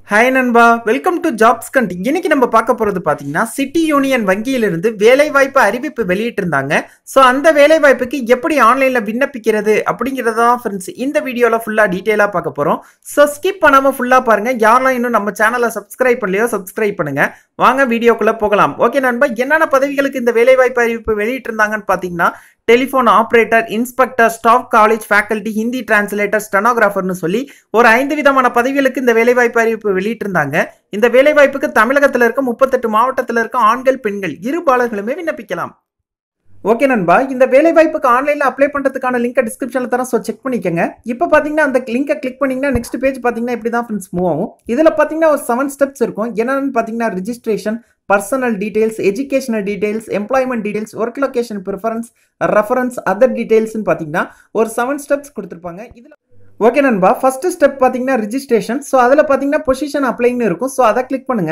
hi நண்பா welcome to jobs கண்ட் இன்னைக்கு நம்ம பார்க்க போறது பாத்தீங்கன்னா சிட்டி யூனியன் வங்கியிலிருந்து வேலைவாய்ப்பு அறிவிப்பு வெளியிட்டிருந்தாங்க ஸோ அந்த வேலைவாய்ப்புக்கு எப்படி ஆன்லைன்ல விண்ணப்பிக்கிறது அப்படிங்கறத தான் ஃப்ரெண்ட்ஸ் இந்த வீடியோல ஃபுல்லா டீட்டெயிலா பார்க்க போறோம் ஸோ ஸ்கிப் பண்ணாம ஃபுல்லா பாருங்க யாரெல்லாம் இன்னும் நம்ம சேனலை சப்ஸ்கிரைப் பண்ணலையோ சப்ஸ்கிரைப் பண்ணுங்க வாங்க வீடியோக்குள்ள போகலாம் ஓகே நண்பா என்னென்ன பதவிகளுக்கு இந்த வேலைவாய்ப்பு அறிவிப்பு வெளியிட்டிருந்தாங்கன்னு பாத்தீங்கன்னா telephone operator inspector staff college faculty Hindi translator ஸ்டெனோகிராஃபர்னு சொல்லி ஒரு ஐந்து விதமான பதவிகளுக்கு இந்த வேலைவாய்ப்பு அறிவிப்பு வெளியிட்டிருந்தாங்க இந்த வேலைவாய்ப்புக்கு தமிழகத்தில் இருக்க முப்பத்தெட்டு மாவட்டத்தில் இருக்க ஆண்கள் பெண்கள் இரு பாலர்களுமே விண்ணப்பிக்கலாம் ஓகே நண்பா இந்த வேலைவாய்ப்புக்கு ஆன்லைனில் அப்ளை பண்ணுறதுக்கான லிங்கை டிஸ்கிரிப்ஷனில் தரேன் ஸோ செக் பண்ணிக்கோங்க இப்போ பார்த்தீங்கன்னா அந்த லிங்கை கிளிக் பண்ணிங்கன்னா நெக்ஸ்ட் பேஜ் பார்த்தீங்கன்னா இப்படி தான் ஃப்ரெண்ட்ஸ் மூவ் ஆகும் இதில் பார்த்தீங்கன்னா ஒரு செவன் ஸ்டெப்ஸ் இருக்கும் என்னென்னு பார்த்தீங்கன்னா registration personal details educational details employment details work location preference reference other டீடைல்ஸ்னு பார்த்தீங்கன்னா ஒரு செவன் ஸ்டெப்ஸ் கொடுத்துருப்பாங்க இதில் ஓகே நண்பா ஃபர்ஸ்ட் ஸ்டெப் பார்த்தீங்கன்னா ரிஜிஸ்ட்ரேஷன் ஸோ அதில் பார்த்தீங்கன்னா பொசிஷன் அப்ளைன்னு இருக்கும் ஸோ அதை கிளிக் பண்ணுங்க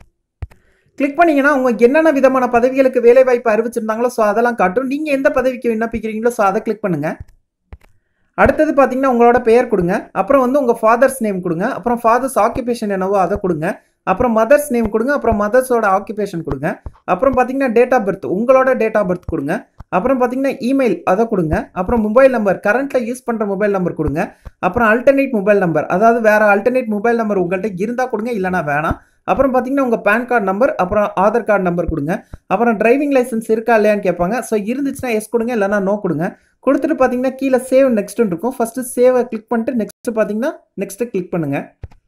கிளிக் பண்ணீங்கன்னா உங்க என்னென்ன விதமான பதவிகளுக்கு வேலை வாய்ப்பு அறிவிச்சிருந்தாங்களோ ஸோ அதெல்லாம் காட்டும் நீங்க எந்த பதவிக்கு விண்ணப்பிக்கிறீங்களோ ஸோ அதை கிளிக் பண்ணுங்க அடுத்தது பார்த்தீங்கன்னா உங்களோட பெயர் கொடுங்க அப்புறம் வந்து உங்கள் ஃபாதர்ஸ் நேம் கொடுங்க அப்புறம் ஃபாதர்ஸ் ஆக்குபேஷன் என்னவோ அதை கொடுங்க அப்புறம் மதர்ஸ் நேம் கொடுங்க அப்புறம் மதர்ஸோட ஆக்குபேஷன் கொடுங்க அப்புறம் பார்த்தீங்கன்னா டேட் ஆஃப் பர்த் உங்களோட டேட் ஆஃப் பர்த் கொடுங்க அப்புறம் பார்த்தீங்கன்னா இமெயில் அதை கொடுங்க அப்புறம் மொபைல் நம்பர் கரண்ட்டில் யூஸ் பண்ணுற மொபைல் நம்பர் கொடுங்க அப்புறம் அல்டர்னேட் மொபைல் நம்பர் அதாவது வேறு அல்டர்னேட் மொபைல் நம்பர் உங்கள்கிட்ட இருந்தால் கொடுங்க இல்லைனா வேணாம் அப்புறம் பார்த்தீங்கன்னா உங்கள் பேன் கார்டு நம்பர் அப்புறம் ஆதார் கார்டு நம்பர் கொடுங்க அப்புறம் டிரைவிங் லைசன்ஸ் இருக்கா இல்லையான்னு கேட்பாங்க ஸோ இருந்துச்சுன்னா எஸ் கொடுங்க இல்லைனா நோ கொடுங்க கொடுத்துட்டு பார்த்தீங்கன்னா கீழே சேவ் நெக்ஸ்ட்னு இருக்கும் ஃபஸ்ட்டு சேவை கிளிக் பண்ணிட்டு நெக்ஸ்ட் பார்த்தீங்கன்னா நெக்ஸ்ட்டு கிளிக் பண்ணுங்கள்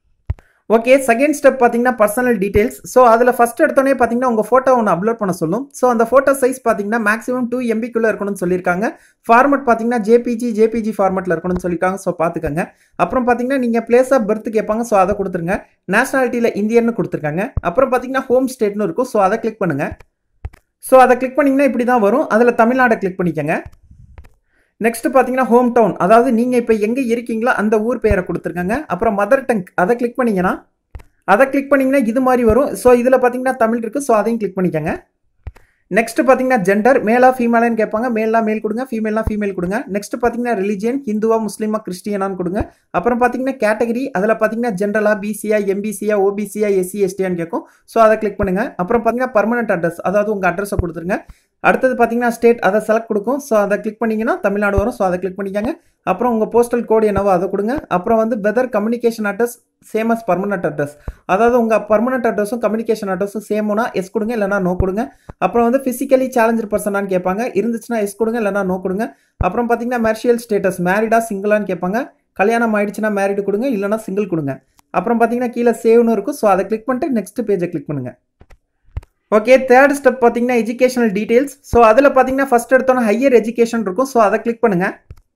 ஓகே செகண்ட் ஸ்டெப் பார்த்தீங்கன்னா பர்சனல் டீடைல்ஸ் ஸோ அதில் ஃபஸ்ட் எடுத்தோடனே பார்த்தீங்கன்னா உங்கள் ஃபோட்டோ ஒன்று அப்லோட் பண்ண சொல்லும் ஸோ அந்த ஃபோட்டோ சைஸ் பார்த்தீங்கன்னா மேக்ஸிமம் டூ எம்பிக்குள்ளே இருக்கணும்னு சொல்லியிருக்காங்க ஃபார்மட் பார்த்தீங்கன்னா ஜேபிஜி ஜேபிஜி ஃபார்மட்டில் இருக்கணும்னு சொல்லியிருக்காங்க ஸோ பார்த்துக்கங்க அப்புறம் பார்த்தீங்கன்னா நீங்கள் பிளேஸ் ஆஃப் பர்த் கேட்பாங்க ஸோ அதை கொடுத்துருங்க நேஷனாலிட்டியில் இந்தியன்னு கொடுத்துருக்காங்க அப்புறம் பார்த்தீங்கன்னா ஹோம் ஸ்டேட்னு இருக்கும் ஸோ அதை கிளிக் பண்ணுங்கள் ஸோ அதை கிளிக் பண்ணிங்கன்னா இப்படி தான் வரும் அதில் தமிழ்நாடை கிளிக் பண்ணிக்கங்க நெக்ஸ்ட் பார்த்தீங்கன்னா ஹோம் டவுன் அதாவது நீங்கள் இப்போ எங்கே இருக்கீங்களோ அந்த ஊர் பெயரை கொடுத்துருக்காங்க அப்புறம் மதர் டங் அதை கிளிக் பண்ணிங்கன்னா அதை கிளிக் பண்ணிங்கன்னா இது மாதிரி வரும் ஸோ இதில் பார்த்தீங்கன்னா தமிழ் இருக்குது ஸோ அதையும் கிளிக் பண்ணிக்கோங்க நெக்ஸ்ட் பார்த்தீங்கன்னா ஜெண்டர் மேலா ஃபீமேலான்னு கேட்பாங்க மேலா மேல் கொடுங்க ஃபீமேலா ஃபீமேல் கொடுங்க நெக்ஸ்ட் பார்த்தீங்கன்னா ரிலிஜியன் ஹிந்துவா முஸ்லீமா கிறிஸ்டியனான்னு கொடுங்க அப்புறம் பார்த்தீங்கன்னா கேட்டகரி அதில் பார்த்தீங்கன்னா ஜென்ரலா பிசியா எம்பிசியா ஓபிசியா எஸ்சி எஸ்டியான்னு கேட்கும் ஸோ அதை கிளிக் பண்ணுங்க அப்புறம் பார்த்தீங்கன்னா பர்மனெண்ட் அட்ரஸ் அதாவது உங்கள் அட்ரஸை கொடுத்துருங்க அடுத்தது பார்த்தீங்கன்னா ஸ்டேட் அதை செலக்ட் கொடுக்கும் ஸோ அதை கிளிக் பண்ணிங்கன்னா தமிழ்நாடு வரும் ஸோ அதை கிளிக் பண்ணிக்கோங்க அப்புறம் உங்கள் போஸ்டல் கோடு என்னவோ அதை கொடுங்க அப்புறம் வந்து whether communication address same as permanent address அதாவது உங்கள் பர்மனெண்ட் அட்ரஸும் கம்யூனிகேஷன் அட்ரஸும் சேம்னா எஸ் கொடுங்க இல்லைனா நோ கொடுங்க அப்புறம் வந்து ஃபிசிக்கலி சேலஞ்சர் பர்சனான்னு கேட்பாங்க இருந்துச்சுன்னா எஸ் கொடுங்க இல்லைனா நோ கொடுங்க அப்புறம் பார்த்தீங்கன்னா மேர்ஷியல் ஸ்டேட்டஸ் மேரிடா சிங்கிளான்னு கேட்பாங்க கல்யாணம் ஆயிடுச்சுன்னா மேரிடு கொடுங்க இல்லைனா சிங்கிள் கொடுங்க அப்புறம் பார்த்தீங்கன்னா கீழே சேவ்னு இருக்கும் ஸோ அதை கிளிக் பண்ணிட்டு நெக்ஸ்ட் பேஜை கிளிக் பண்ணுங்கள் ஓகே தேர்ட் ஸ்டெப் பார்த்தீங்கன்னா எஜுகேஷனல் டீடைல்ஸ் ஸோ அதில் பார்த்தீங்கன்னா ஃபஸ்ட் எடுத்தோன்னா ஹையர் எஜுகேஷன் இருக்கும் ஸோ அதை கிளிக் பண்ணுங்கள்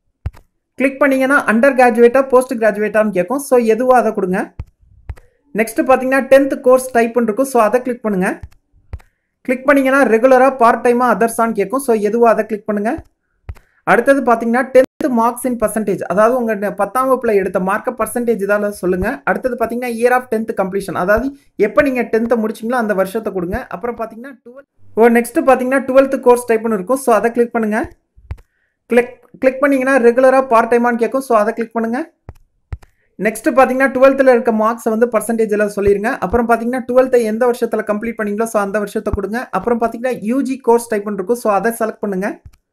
கிளிக் பண்ணிங்கன்னா அண்டர் கிராஜுவேட்டா போஸ்ட் கிராஜுவேட்டான்னு கேட்கும் ஸோ எதுவோ அதை கொடுங்க நெக்ஸ்ட் பார்த்தீங்கன்னா டென்த் கோர்ஸ் டைப்னு இருக்கும் ஸோ அதை கிளிக் பண்ணுங்கள் கிளிக் பண்ணிங்கன்னா ரெகுலராக பார்ட் டைமாக அதர்ஸான்னு கேட்கும் ஸோ எதுவோ அதை கிளிக் பண்ணுங்கள் அடுத்தது பார்த்தீங்கன்னா டென்த் மார்க்ஸ் இன் பர்சன்டேஜ் அதாவது உங்கள் பத்தாம் வகுப்பில் எடுத்த மார்க்கை பர்சன்டேஜ் தான் சொல்லுங்கள் அடுத்தது பார்த்தீங்கன்னா இயர் ஆஃப் டென்த் கம்ப்ளீஷன் அதாவது எப்போ நீங்கள் டென்த்தை முடிச்சிங்களோ அந்த வருஷத்தை கொடுங்க அப்புறம் பார்த்தீங்கன்னா டுவெல் ஓ நெக்ஸ்ட் பார்த்தீங்கன்னா டுவெல்த் கோர்ஸ் டைப்னு இருக்கும் ஸோ அதை கிளிக் பண்ணுங்கள் கிளிக் கிளிக் பண்ணிங்கன்னா ரெகுலராக பார்ட் டைமான்னு கேட்கும் ஸோ அதை கிளிக் பண்ணுங்கள் நெக்ஸ்ட் பார்த்தீங்கன்னா டுவெல்த்தில் இருக்க மார்க்ஸை வந்து பர்சன்டேஜில் சொல்லிடுங்க அப்புறம் பார்த்தீங்கன்னா டுவெல்த்தை எந்த வருஷத்தில் கம்ப்ளீட் பண்ணீங்களோ ஸோ அந்த வருஷத்தை கொடுங்க அப்புறம் பார்த்தீங்கன்னா யூஜி கோர்ஸ் டைப்னு இருக்கும் ஸோ அதை செலக்ட் பண்ணுங்கள்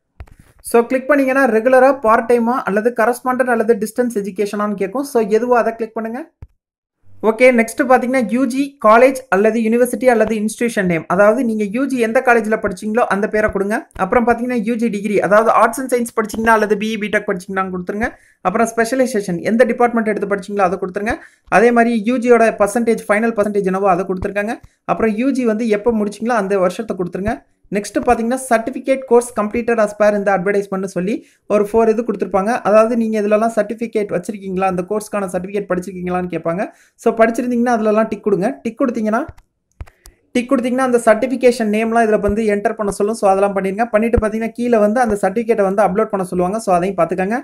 ஸோ கிளிக் பண்ணிங்கன்னா ரெகுலராக பார்ட் டைமாக அல்லது கரஸ்பாண்டன்ட் அல்லது டிஸ்டன்ஸ் எஜுகேஷனான்னு கேட்கும் ஸோ எதுவோ அதை கிளிக் பண்ணுங்கள் ஓகே நெக்ஸ்ட் பார்த்தீங்கன்னா யூஜி காலேஜ் அல்லது யூனிவர்சிட்டி அல்லது இன்ஸ்டியூஷன் நேம் அதாவது நீங்கள் யூஜி எந்த காலேஜில் படிச்சிங்களோ அந்த பேரை கொடுங்க அப்புறம் பார்த்தீங்கன்னா யூஜி டிகிரி அதாவது ஆர்ட்ஸ் அண்ட் சயின்ஸ் படிச்சிங்கன்னா அல்லது பிஇ பிடெக் படிச்சிங்கன்னு கொடுத்துருங்க அப்புறம் ஸ்பெஷலைசேஷன் எந்த டிபார்ட்மெண்ட் எடுத்து படிச்சிங்களோ அதை கொடுத்துருங்க அதே மாதிரி யூஜியோட பர்சன்டேஜ் ஃபைனல் பர்சன்டேஜ் என்னவோ அதை கொடுத்துருக்காங்க அப்புறம் யூஜி வந்து எப்போ முடிச்சிங்களோ அந்த வருஷத்தை கொடுத்துருங்க நெக்ஸ்ட் பார்த்தீங்கன்னா சர்டிஃபிகேட் கோர்ஸ் கம்ப்ளீட்டட் அஸ் பேர் இந்த அட்வர்டைஸ்மெண்ட் சொல்லி ஒரு ஃபோர் இது கொடுத்துருப்பாங்க அதாவது நீங்கள் இதிலலாம் சர்டிஃபிகேட் வச்சிருக்கீங்களா அந்த கோர்ஸ்க்கான சர்டிஃபிகேட் படிச்சிருக்கீங்களான்னு கேட்பாங்க ஸோ படிச்சிருந்தீங்கன்னா அதிலலாம் டிக் கொடுங்க டிக் கொடுத்தீங்கன்னா டிக் கொடுத்தீங்கன்னா அந்த சர்டிஃபிகேஷன் நேம்லாம் இதில் வந்து என்டர் பண்ண சொல்லும் ஸோ அதெல்லாம் பண்ணிடுங்க பண்ணிட்டு பார்த்தீங்கன்னா கீழே வந்து அந்த சர்டிஃபிகேட்டை வந்து அப்லோட் பண்ண சொல்லுவாங்க ஸோ அதையும் பார்த்துக்கங்க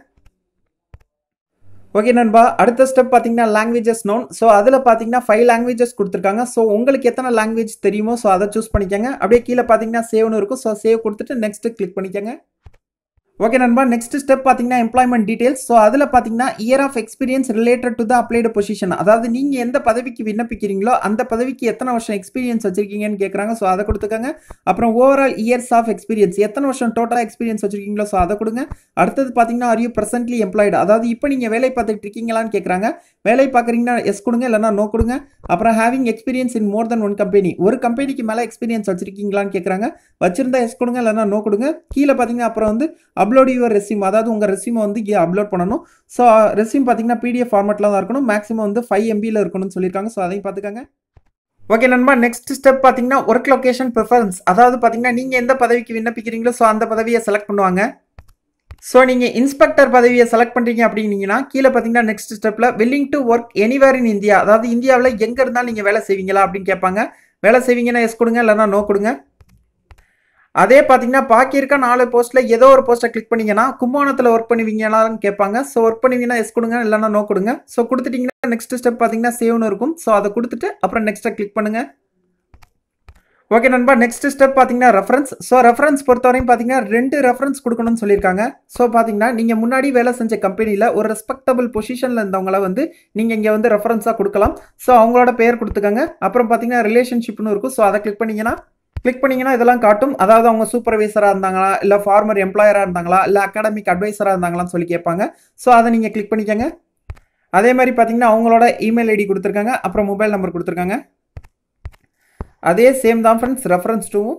ஓகே நண்பா அடுத்த ஸ்டெப் பார்த்தீங்கன்னா லாங்குவேஜஸ் நோன் ஸோ அதில் பார்த்தீங்கன்னா ஃபைவ் லாங்குவேஜஸ் கொடுத்துருக்காங்க ஸோ உங்களுக்கு எத்தனை லாங்குவேஜ் தெரியுமோ ஸோ அதை சூஸ் பண்ணிக்கோங்க அப்படியே கீழே பார்த்தீங்கன்னா சேவ்னு இருக்கும் ஸோ சேவ் கொடுத்துட்டு நெக்ஸ்ட் கிளிக் பண்ணிக்கோங்க ஓகே நண்பா நெக்ஸ்ட் ஸ்டெப் பார்த்தீங்கன்னா எம்ப்ளாய்மெண்ட் டீடைல்ஸ் ஸோ அதில் பார்த்தீங்கன்னா year of experience related to the applied position அதாவது நீங்கள் எந்த பதவிக்கு விண்ணப்பிக்கிறீங்களோ அந்த பதவிக்கு எத்தனை வருஷம் எக்ஸ்பீரியன்ஸ் வச்சிருக்கீங்கன்னு கேட்குறாங்க ஸோ அதை கொடுத்துக்கோங்க அப்புறம் ஓவரால் இயர்ஸ் ஆஃப் எக்ஸ்பீரியன்ஸ் எத்தனை வருஷம் டோட்டலாக எக்ஸ்பீரியன்ஸ் வச்சிருக்கீங்களோ ஸோ அதை கொடுங்க அடுத்தது பார்த்தீங்கன்னா ஆர் யூ ப்ரெசென்ட்லி எம்ப்ளாய்டு அதாவது இப்போ நீங்கள் வேலை பார்த்துட்டு இருக்கீங்களான்னு கேட்குறாங்க வேலை பார்க்குறீங்கன்னா எஸ் கொடுங்க இல்லைனா நோ கொடுங்க அப்புறம் having experience in more than one company ஒரு கம்பெனிக்கு மேலே எக்ஸ்பீரியன்ஸ் வச்சிருக்கீங்களான்னு கேட்குறாங்க வச்சிருந்தா எஸ் கொடுங்க இல்லைனா நோ கொடுங்க கீழே பார்த்தீங்கன்னா அப்புறம் வந்து அப்லோட் யுவர் ரெசியூம் அதாவது உங்கள் ரெசியூமை வந்து இங்கே அப்லோட் பண்ணணும் ஸோ ரெசியூம் பார்த்தீங்கன்னா பிடிஎஃப் ஃபார்மெட்டில் தான் இருக்கணும் மேக்ஸிமம் வந்து ஃபைவ் எம்பியில் இருக்கணும்னு சொல்லியிருக்காங்க ஸோ அதையும் பார்த்துக்கோங்க ஓகே நண்பா நெக்ஸ்ட் ஸ்டெப் பார்த்தீங்கன்னா ஒர்க் லொகேஷன் ப்ரிஃபரன்ஸ் அதாவது பார்த்தீங்கன்னா நீங்கள் எந்த பதவிக்கு விண்ணப்பிக்கிறீங்களோ ஸோ அந்த பதவியை செலக்ட் பண்ணுவாங்க ஸோ நீங்கள் இன்ஸ்பெக்டர் பதவியை செலக்ட் பண்ணுறீங்க அப்படின்னீங்கன்னா கீழே பார்த்தீங்கன்னா நெக்ஸ்ட் ஸ்டெப்பில் willing to work anywhere in India அதாவது இந்தியாவில் எங்கே இருந்தாலும் நீங்கள் வேலை செய்வீங்களா அப்படின்னு கேட்பாங்க வேலை செய்வீங்கன்னா எஸ் கொடுங்க இல்லைனா நோ கொடுங்க அதே பார்த்தீங்கன்னா பாக்கி இருக்க நாலு போஸ்ட்டில் ஏதோ ஒரு போஸ்ட்டை கிளிக் பண்ணீங்கன்னா கும்போணத்தில் ஒர்க் பண்ணுவீங்களான்னு கேட்பாங்க ஸோ ஒர்க் பண்ணுவீங்கன்னா எஸ் கொடுங்க இல்லைனா நோ கொடுங்க ஸோ கொடுத்துட்டீங்கன்னா நெக்ஸ்ட் ஸ்டெப் பார்த்தீங்கன்னா சேவ்னு இருக்கும் ஸோ அதை கொடுத்துட்டு அப்புறம் நெக்ஸ்ட்டை கிளிக் பண்ணுங்கள் ஓகே நண்பா நெக்ஸ்ட் ஸ்டெப் பார்த்தீங்கன்னா ரெஃபரன்ஸ் ஸோ ரெஃபரன்ஸ் பொறுத்தவரையும் பார்த்தீங்கன்னா ரெண்டு ரெஃபரன்ஸ் கொடுக்கணும்னு சொல்லியிருக்காங்க ஸோ பார்த்தீங்கன்னா நீங்கள் முன்னாடி வேலை செஞ்ச கம்பெனியில் ஒரு ரெஸ்பெக்டபிள் பொசிஷனில் இருந்தவங்கள வந்து நீங்கள் இங்கே வந்து ரெஃபரன்ஸாக கொடுக்கலாம் ஸோ அவங்களோட பேர் கொடுத்துக்கோங்க அப்புறம் பார்த்தீங்கன்னா ரிலேஷன்ஷிப்னு இருக்கும் ஸோ அதை கிளிக் பண்ணிங்கன்னா கிளிக் பண்ணிங்கன்னா இதெல்லாம் காட்டும் அதாவது அவங்க சூப்பர்வைசராக இருந்தாங்களா இல்லை ஃபார்மர் எம்ப்ளாயராக இருந்தாங்களா இல்லை அகாடமிக் அட்வைசராக இருந்தாங்களான்னு சொல்லி கேட்பாங்க ஸோ அதை நீங்கள் கிளிக் பண்ணிக்கோங்க அதே மாதிரி பார்த்தீங்கன்னா அவங்களோட இமெயில் ஐடி கொடுத்துருக்காங்க அப்புறம் மொபைல் நம்பர் கொடுத்துருக்காங்க அதே சேம் தான் ஃப்ரெண்ட்ஸ் ரெஃபரன்ஸ் டூவும்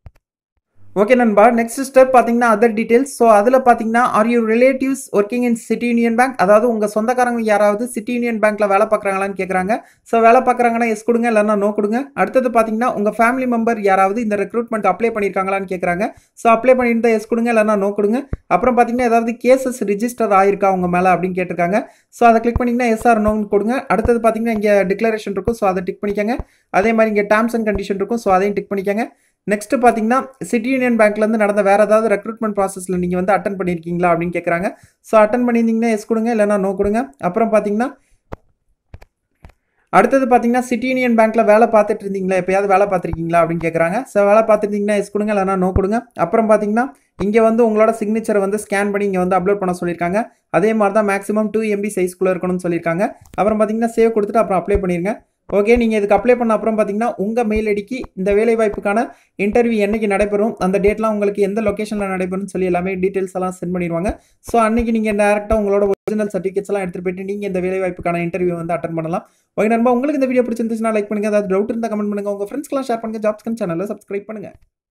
ஓகே நண்பா நெக்ஸ்ட் ஸ்டெப் பார்த்தீங்கன்னா அதர் டீடைல்ஸ் ஸோ அதில் பார்த்தீங்கன்னா are you relatives working in City Union Bank அதாவது உங்கள் சொந்தக்காரங்க யாராவது சிட்டி யூனியன் பேங்க்கில் வேலை பார்க்குறாங்களான்னு கேட்குறாங்க ஸோ வேலை பார்க்குறாங்கன்னா எஸ் கொடுங்க இல்லைனா நோ கொடுங்க அடுத்தது பார்த்தீங்கன்னா உங்கள் ஃபேமிலி மெம்பர் யாராவது இந்த ரெக்ரூட்மெண்ட் அப்ளை பண்ணியிருக்காங்களான்னு கேட்குறாங்க ஸோ அப்ளை பண்ணியிருந்தா எஸ் கொடுங்க இல்லைனா நோ கொடுங்க அப்புறம் பார்த்தீங்கன்னா ஏதாவது கேசஸ் ரிஜிஸ்டர் ஆயிருக்கா உங்கள் மேலே அப்படின்னு கேட்டிருக்காங்க ஸோ அதை கிளிக் பண்ணிங்கன்னா எஸ்ஆர் நோன்னு கொடுங்க அடுத்தது பார்த்தீங்கன்னா இங்கே டிக்ளரேஷன் இருக்கும் ஸோ அதை டிக் பண்ணிக்கோங்க அதே மாதிரி இங்கே டேர்ம்ஸ் அண்ட் கண்டிஷன் இருக்கும் ஸோ அதையும் டிக் பண்ணிக்கோங்க நெக்ஸ்ட் பார்த்தீங்கன்னா சிட்டி யூனியன் பேங்க்லேருந்து நடந்த வேறு ஏதாவது ரெக்ரூட்மெண்ட் ப்ராசஸில் நீங்கள் வந்து அட்டன் பண்ணியிருக்கீங்களா அப்படின்னு கேட்குறாங்க ஸோ அட்டன் பண்ணியிருந்தீங்கன்னா எஸ் கொடுங்க இல்லைனா நோ கொடுங்க அப்புறம் பார்த்தீங்கன்னா அடுத்தது பார்த்தீங்கன்னா சிட்டி யூனியன் பேங்க்கில் வேலை பார்த்துட்டு இருந்தீங்களா எப்பயாவது வேலை பார்த்துருக்கீங்களா அப்படின்னு கேட்குறாங்க ஸோ வேலை பார்த்துருந்தீங்கன்னா எஸ் கொடுங்க இல்லைனா நோ கொடுங்க அப்புறம் பார்த்தீங்கன்னா இங்கே வந்து உங்களோட சிக்னேச்சரை வந்து ஸ்கேன் பண்ணி இங்கே வந்து அப்லோட் பண்ண சொல்லியிருக்காங்க அதே மாதிரி தான் மேக்ஸிமம் டூ எம்பி சைஸ்க்குள்ளே இருக்கணும்னு சொல்லியிருக்காங்க அப்புறம் பார்த்தீங்கன்னா சேவ் கொடுத்துட்டு அப்புறம் அப்ளை பண்ணிடுங்க ஓகே நீங்கள் இதுக்கு அப்ளை பண்ண அப்புறம் பார்த்தீங்கன்னா உங்கள் மெயில் ஐடிக்கு இந்த வேலைவாய்ப்புக்கான இன்டர்வியூ என்னைக்கு நடைபெறும் அந்த டேட்லாம் உங்களுக்கு எந்த லொக்கேஷனில் நடைபெறும்னு சொல்லி எல்லாமே டீட்டெயில்ஸ் எல்லாம் சென்ட் பண்ணிடுவாங்க ஸோ அன்றைக்கி நீங்கள் டேரெக்டாக உங்களோட ஒரிஜினல் சர்டிஃபிகேட்ஸ் எல்லாம் எடுத்துகிட்டு போயிட்டு நீங்கள் இந்த வேலைவாய்ப்புக்கான இன்டர்வியூ வந்து அட்டன் பண்ணலாம் ஓகே நண்பா உங்களுக்கு இந்த வீடியோ பிடிச்சிருந்துச்சுன்னா லைக் பண்ணுங்கள் அதாவது டவுட் இருந்தால் கமெண்ட் பண்ணுங்கள் உங்கள் ஃப்ரெண்ட்ஸ்க்கெலாம் ஷேர் பண்ணுங்கள் ஜாப்ஸ்கன் சேனலில் சப்ஸ்கிரைப் பண்ணுங்கள்